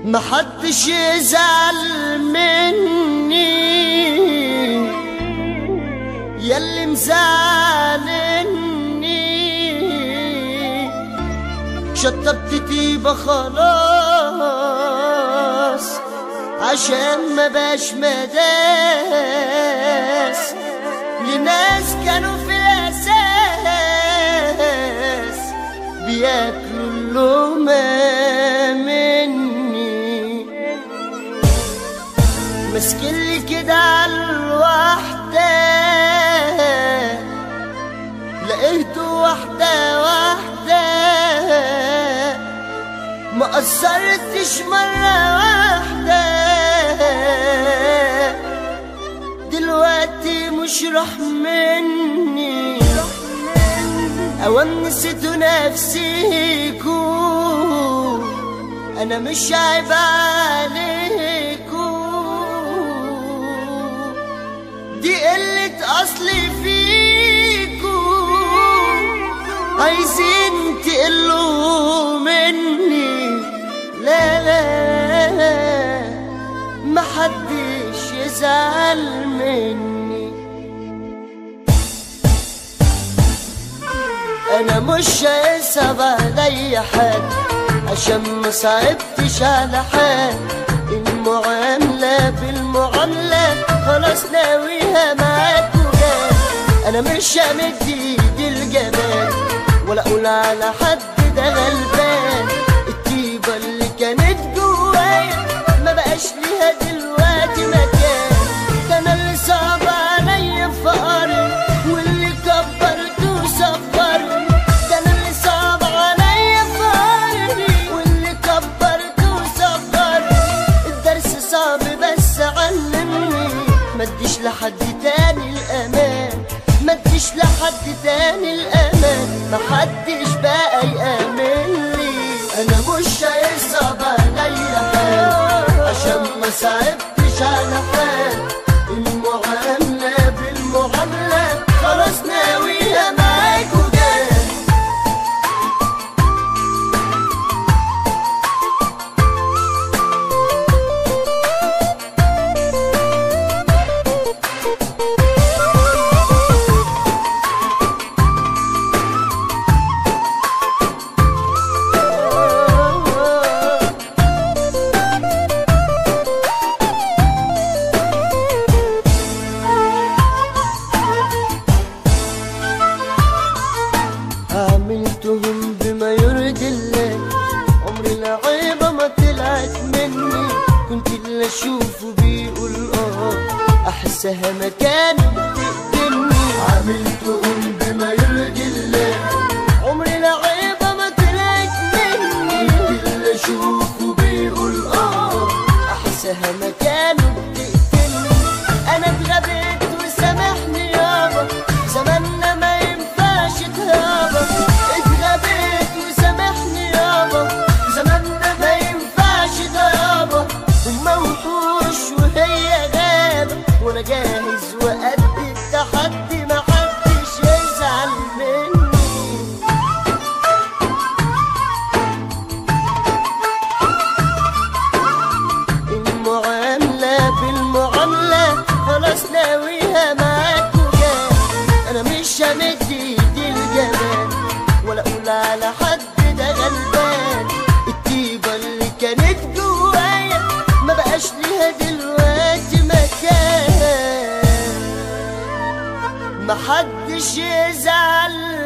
محدش يزعل مني ياللي مزعلني شطبت تيبة خلاص عشان ما باش مداس لناس كانوا في الأساس بياكلوا اللقمة مني مسكلي كده على الوحدة لقيته واحدة واحدة ما قصرتش مرة واحدة دلوقتي مش راح مني أوام نسيتوا نفسيكوا أنا مش عيب عليكوا دي قلة أصلي فيكوا عايزين تقلوا مني لا لا لا محدش يزعل مني انا مش هيصعب عليا حد عشان ما صعبتش على حد المعاملة بالمعاملة خلاص ناويها معاك وجاي انا مش همد ايدي الجمال ولا اقول على حد ده غلبان الطيبة اللي كانت جوايا ما بقاش ليها دلوقتي مكان ده انا اللي صعب عليا فقري واللي كبرته وصبرني ده انا اللي صعب عليا فقري واللي كبرته وصبرني الدرس صعب بس علمني ما اديش لحد تاني الامان ما اديش لحد تاني الامان ما حدش بقى يامن لي انا مش هيصعب عليا حال عشان ما صعبتش على حال المعاملة بالمعاملة خلاص ناويها معاك وجاي عملتهم بما يرضي الله عمري العيبة ما طلعت مني كنت اللي اشوفه بيقول اه احسها مكان بتقدمني عملتهم بما يرضي الله عمري العيبة ما طلعت مني كنت اللي اشوفه بيقول اه احسها مكان بتقتلني انا اتغبيت وسامحني يابا زماننا ما ينفعش تهابا اتغبيت وسامحني يابا زماننا ما ينفعش تهابا هما وحوش وهي غابة وانا جاهز وقد التحدي محدش يزعل مني المعاملة بالمعاملة خلاص ناويها معاك وجاي أنا مش همد إيدي الجمال ولا أقول على حد ده غلبان الطيبة اللي كانت جوايا ما بقاش ليها دلوقتي مكان محدش يزعل